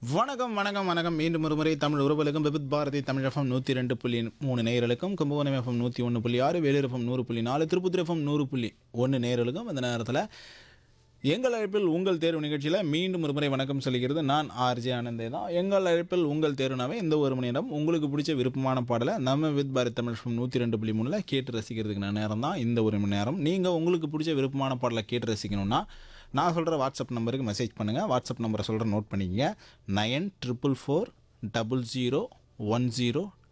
வணக்கம் வணக்கம் வணக்கம் மீண்டும் ஒரு முறை தமிழ் உறவுகளுக்கும் விபித் பாரதி தமிழ் எஃப்எம் நூற்றி ரெண்டு புள்ளி மூணு நேயர்களுக்கும் கும்பகோணம் எஃப்எம் நூற்றி ஒன்று புள்ளி ஆறு வேலூர் எஃப்எம் நூறு புள்ளி நாலு திருப்பத்தூர் எஃப்எம் நூறு புள்ளி ஒன்று நேயர்களுக்கும் இந்த நேரத்தில் எங்கள் அழைப்பில் உங்கள் தேர்வு நிகழ்ச்சியில் மீண்டும் ஒரு முறை வணக்கம் சொல்லிக்கிறது நான் ஆர்ஜே ஆனந்தே தான் எங்கள் அழைப்பில் உங்கள் தேர்வுனாவே இந்த ஒரு மணி நேரம் உங்களுக்கு பிடிச்ச விருப்பமான பாடலை நம்ம வித் பாரத் தமிழ் எஃப்எம் நூற்றி ரெண்டு புள்ளி மூணில் கேட்டு ரசிக்கிறதுக்கு நேரம் தான் இந்த ஒரு மணி நேரம் நீங்கள் உங்களுக்கு பிடிச்ச விருப்பமான பாடலை கேட்டு ரசிக்கணும்னா நான் சொல்கிற வாட்ஸ்அப் நம்பருக்கு மெசேஜ் பண்ணுங்கள் வாட்ஸ்அப் நம்பரை சொல்கிற நோட் பண்ணிக்கங்க nine triple four double zero one zero